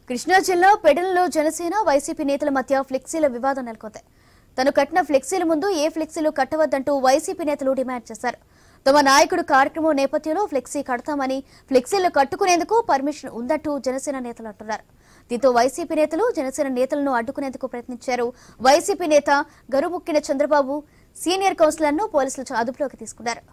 కృష్ణా జిల్లా పెడలలో జనసేన వైసీపీ నేతల మధ్య ఫ్లెక్సీల వివాదం నెలకొంది తను కట్టిన ఫ్లెక్సీల ముందు ఏ ఫ్లెక్సీలు కట్టవద్దంటూ వైసీపీ నేతలు డిమాండ్ చేశారు తమ నాయకుడు కార్యక్రమం నేపథ్యంలో ఫ్లెక్సీ కడతామని ఫ్లెక్సీలు కట్టుకునేందుకు పర్మిషన్ ఉందంటూ జనసేన నేతలు అంటున్నారు దీంతో వైసీపీ నేతలు జనసేన నేతలను అడ్డుకునేందుకు ప్రయత్నించారు వైసీపీ నేత గరుముక్కిన చంద్రబాబు సీనియర్ కౌన్సిలర్ను పోలీసులు అదుపులోకి తీసుకున్నారు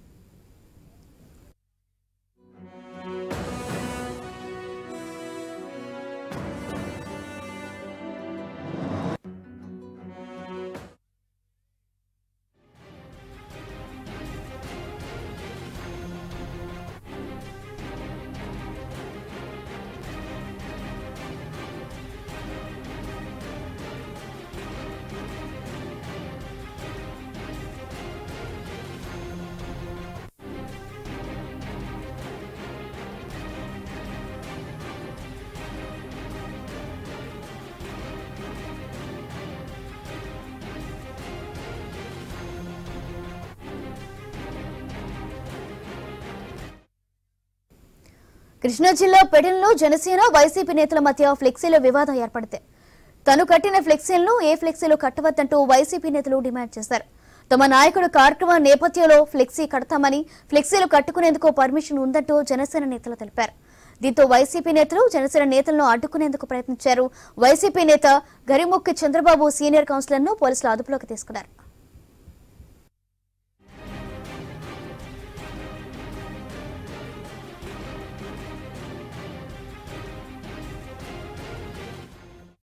కృష్ణా జిల్లా పెడల్లో జనసేన వైసీపీ నేతల మధ్య ఫ్లెక్సీల వివాదం ఏర్పడితే తను కట్టిన ఫ్లెక్సీలను ఏ ఫ్లెక్సీలు కట్టవద్దంటూ వైసీపీ నేతలు డిమాండ్ చేశారు తమ నాయకుడు కార్యక్రమం నేపథ్యంలో ఫ్లెక్సీ కడతామని ఫ్లెక్సీలు కట్టుకునేందుకు పర్మిషన్ ఉందంటూ జనసేన నేతలు తెలిపారు దీంతో వైసీపీ నేతలు జనసేన నేతలను అడ్డుకునేందుకు ప్రయత్నించారు వైసీపీ నేత గరిముక్కి చంద్రబాబు సీనియర్ కౌన్సిలర్ను పోలీసులు అదుపులోకి తీసుకున్నారు